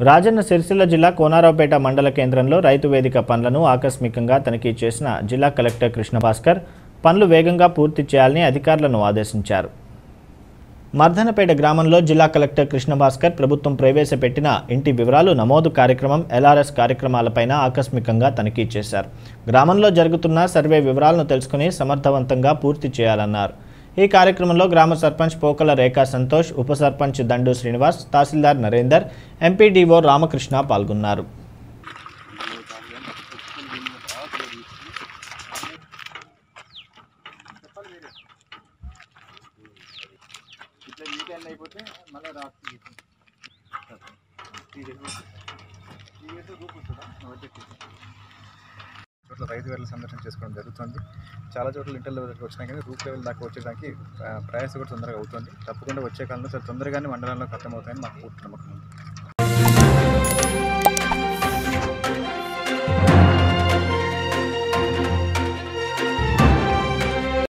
రాజన్న సిరిసిల్ల జిల్లా కోనారావుపేట మండల కేంద్రంలో రైతు వేదిక పనులను ఆకస్మికంగా తనిఖీ చేసిన జిల్లా కలెక్టర్ కృష్ణ భాస్కర్ పనులు వేగంగా పూర్తి చేయాలని అధికారులను ఆదేశించారు మర్దనపేట గ్రామంలో జిల్లా కలెక్టర్ కృష్ణ భాస్కర్ ప్రభుత్వం ప్రవేశపెట్టిన ఇంటి వివరాలు నమోదు కార్యక్రమం ఎల్ఆర్ఎస్ కార్యక్రమాలపైన ఆకస్మికంగా తనిఖీ చేశారు గ్రామంలో జరుగుతున్న సర్వే వివరాలను తెలుసుకుని సమర్థవంతంగా పూర్తి చేయాలన్నారు ఈ కార్యక్రమంలో గ్రామ సర్పంచ్ పోకల రేఖా సంతోష్ ఉప సర్పంచ్ దండు శ్రీనివాస్ తహసీల్దార్ నరేందర్ ఎంపీడీఓ రామకృష్ణ పాల్గొన్నారు ఇట్లా వీకెండ్ అయిపోతే మళ్ళీ రాత్రి చోట్ల రైతు వేల సందర్శన చేసుకోవడం జరుగుతుంది చాలా చోట్ల ఇంటర్ లెవెల్కి వచ్చినా కానీ రూట్ లెవెల్ దాకా వచ్చేదానికి ఆ, ప్రయాస కూడా తొందరగా అవుతుంది తప్పకుండా వచ్చే కాలంలో చాలా తొందరగానే మండలంలో ఖతం అవుతాయని మాకు పూర్తి నమ్మకం ఉంది